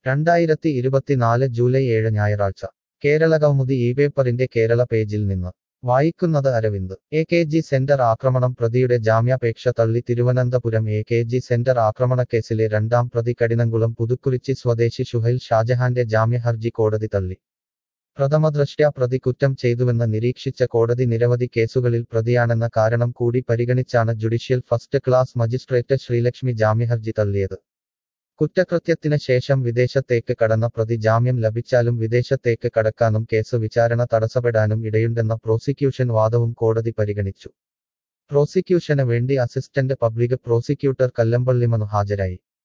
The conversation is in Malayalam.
രണ്ടായിരത്തി ഇരുപത്തിനാല് ജൂലൈ ഏഴ് ഞായറാഴ്ച കേരളകൗമുദി ഈ പേപ്പറിന്റെ കേരള പേജിൽ നിന്ന് വായിക്കുന്നത് Aravind A K G centre ആക്രമണം പ്രതിയുടെ ജാമ്യാപേക്ഷ തള്ളി Thiruvananthapuram A K G centre ആക്രമണക്കേസിലെ രണ്ടാം പ്രതി കഠിനംകുളം പുതുക്കുറിച്ചി സ്വദേശി ഷുഹൈൽ ഷാജഹാന്റെ ജാമ്യഹർജി കോടതി തള്ളി പ്രഥമദൃഷ്ട്യാ പ്രതി കുറ്റം ചെയ്തുവെന്ന് നിരീക്ഷിച്ച കോടതി നിരവധി കേസുകളിൽ പ്രതിയാണെന്ന കാരണം കൂടി പരിഗണിച്ചാണ് judicial first class magistrate Sreelakshmi ജാമ്യഹർജി തള്ളിയത് കുറ്റകൃത്യത്തിന് ശേഷം വിദേശത്തേക്ക് കടന്ന പ്രതി ജാമ്യം ലഭിച്ചാലും വിദേശത്തേക്ക് കടക്കാനും കേസ് വിചാരണ തടസ്സപ്പെടാനും ഇടയുണ്ടെന്ന പ്രോസിക്യൂഷൻ വാദവും കോടതി പരിഗണിച്ചു പ്രോസിക്യൂഷന് വേണ്ടി assistant public prosecutor Kallambally Manu ഹാജരായി